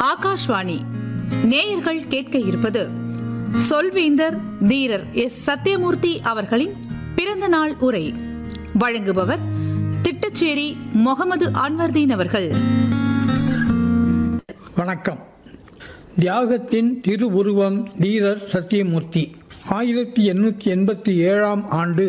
ஆகாஷ்வாணி நேயர்கள் கேட்க இருப்பது சொல்வேந்தர் தீரர் எஸ் சத்யமூர்த்தி அவர்களின் பிறந்த நாள் உரை வழங்குபவர் திட்டச்சேரி முகமது அன்வர்தீன் அவர்கள் வணக்கம் தியாகத்தின் திருவுருவம் தீரர் சத்தியமூர்த்தி ஆயிரத்தி எண்ணூற்றி எண்பத்தி ஏழாம் ஆண்டு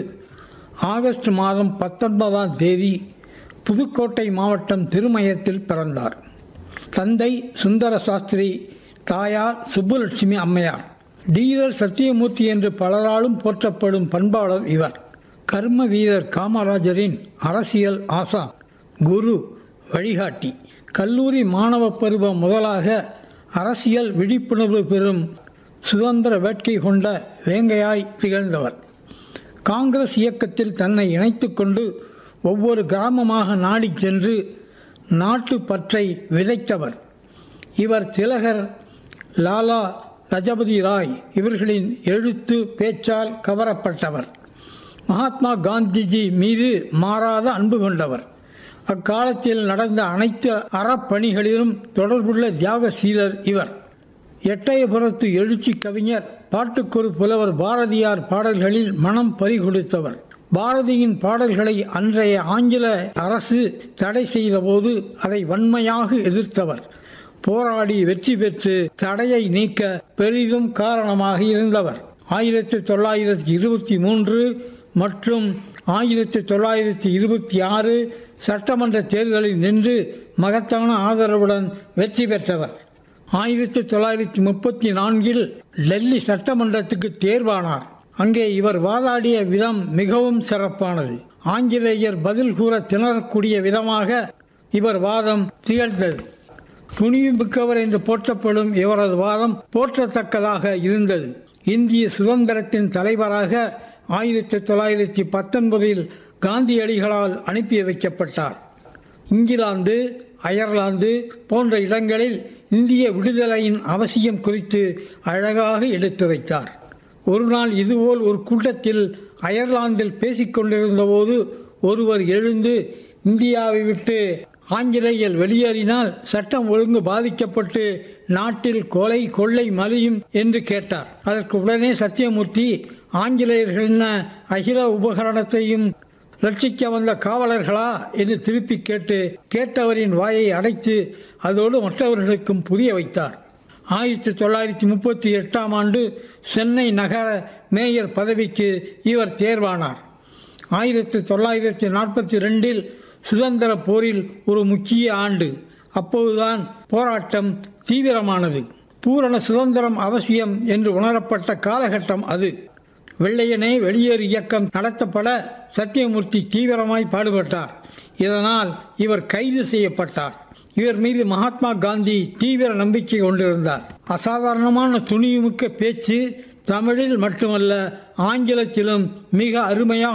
ஆகஸ்ட் மாதம் பத்தொன்பதாம் தேதி புதுக்கோட்டை மாவட்டம் திருமயத்தில் பிறந்தார் தந்தை சுந்தர சாஸ்திரி தாயார் சுப்புலட்சுமி அம்மையார் தீரர் சத்தியமூர்த்தி என்று பலராலும் போற்றப்படும் பண்பாளர் இவர் கர்ம வீரர் காமராஜரின் அரசியல் ஆசா குரு வழிகாட்டி கல்லூரி மாணவ பருவம் முதலாக அரசியல் விழிப்புணர்வு பெறும் சுதந்திர வேட்கை கொண்ட வேங்கையாய் திகழ்ந்தவர் காங்கிரஸ் இயக்கத்தில் தன்னை இணைத்துக் கொண்டு ஒவ்வொரு கிராமமாக நாடிச் சென்று நாட்டு பற்றை விதைத்தவர் இவர் திலகர் லாலா லஜபதி ராய் இவர்களின் எழுத்து பேச்சால் கவரப்பட்டவர் மகாத்மா காந்திஜி மீது மாறாத அன்பு கொண்டவர் அக்காலத்தில் நடந்த அனைத்து அறப்பணிகளிலும் தொடர்புள்ள தியாகசீலர் இவர் எட்டயபுரத்து எழுச்சி கவிஞர் பாட்டுக்கொரு புலவர் பாரதியார் பாடல்களில் மனம் பறிகொடுத்தவர் பாரதியின் பாடல்களை அன்றைய ஆங்கில அரசு தடை செய்தபோது அதை வன்மையாக எதிர்த்தவர் போராடி வெற்றி பெற்று தடையை நீக்க பெரிதும் காரணமாக இருந்தவர் ஆயிரத்தி தொள்ளாயிரத்தி இருபத்தி மூன்று மற்றும் ஆயிரத்தி தொள்ளாயிரத்தி இருபத்தி ஆறு சட்டமன்ற தேர்தலில் நின்று மகத்தான ஆதரவுடன் வெற்றி பெற்றவர் ஆயிரத்தி தொள்ளாயிரத்தி முப்பத்தி நான்கில் டெல்லி சட்டமன்றத்துக்கு தேர்வானார் அங்கே இவர் வாதாடிய விதம் மிகவும் சிறப்பானது ஆங்கிலேயர் பதில் கூற திணறக்கூடிய விதமாக இவர் வாதம் திகழ்ந்தது துணிவு மிக்கவர் என்று போற்றப்படும் இவரது வாதம் போற்றத்தக்கதாக இருந்தது இந்திய சுதந்திரத்தின் தலைவராக ஆயிரத்தி தொள்ளாயிரத்தி பத்தொன்பதில் காந்தியடிகளால் அனுப்பி வைக்கப்பட்டார் இங்கிலாந்து அயர்லாந்து போன்ற இடங்களில் இந்திய விடுதலையின் அவசியம் குறித்து அழகாக எடுத்துரைத்தார் ஒரு நாள் இதுபோல் ஒரு கூட்டத்தில் அயர்லாந்தில் பேசிக் கொண்டிருந்தபோது ஒருவர் எழுந்து இந்தியாவை விட்டு ஆங்கிலேயர் வெளியேறினால் சட்டம் ஒழுங்கு பாதிக்கப்பட்டு நாட்டில் கொலை கொள்ளை மலியும் என்று கேட்டார் அதற்கு உடனே சத்தியமூர்த்தி ஆங்கிலேயர்கள் அகில உபகரணத்தையும் ரட்சிக்க வந்த காவலர்களா என்று திருப்பி கேட்டு கேட்டவரின் வாயை அடைத்து அதோடு மற்றவர்களுக்கும் புரிய வைத்தார் ஆயிரத்தி தொள்ளாயிரத்தி முப்பத்தி எட்டாம் ஆண்டு சென்னை நகர மேயர் பதவிக்கு இவர் தேர்வானார் ஆயிரத்தி தொள்ளாயிரத்தி நாற்பத்தி ரெண்டில் சுதந்திர போரில் ஒரு முக்கிய ஆண்டு அப்போதுதான் போராட்டம் தீவிரமானது பூரண சுதந்திரம் அவசியம் என்று உணரப்பட்ட காலகட்டம் அது வெள்ளையனே வெளியேறு இயக்கம் நடத்தப்பட சத்தியமூர்த்தி தீவிரமாய் பாடுபட்டார் இதனால் இவர் கைது செய்யப்பட்டார் இவர் மீது மகாத்மா காந்தி தீவிர நம்பிக்கை கொண்டிருந்தார் அசாதாரணமான துணிவுமிக்க பேச்சு தமிழில் மட்டுமல்ல ஆங்கிலத்திலும் மிக அருமையாக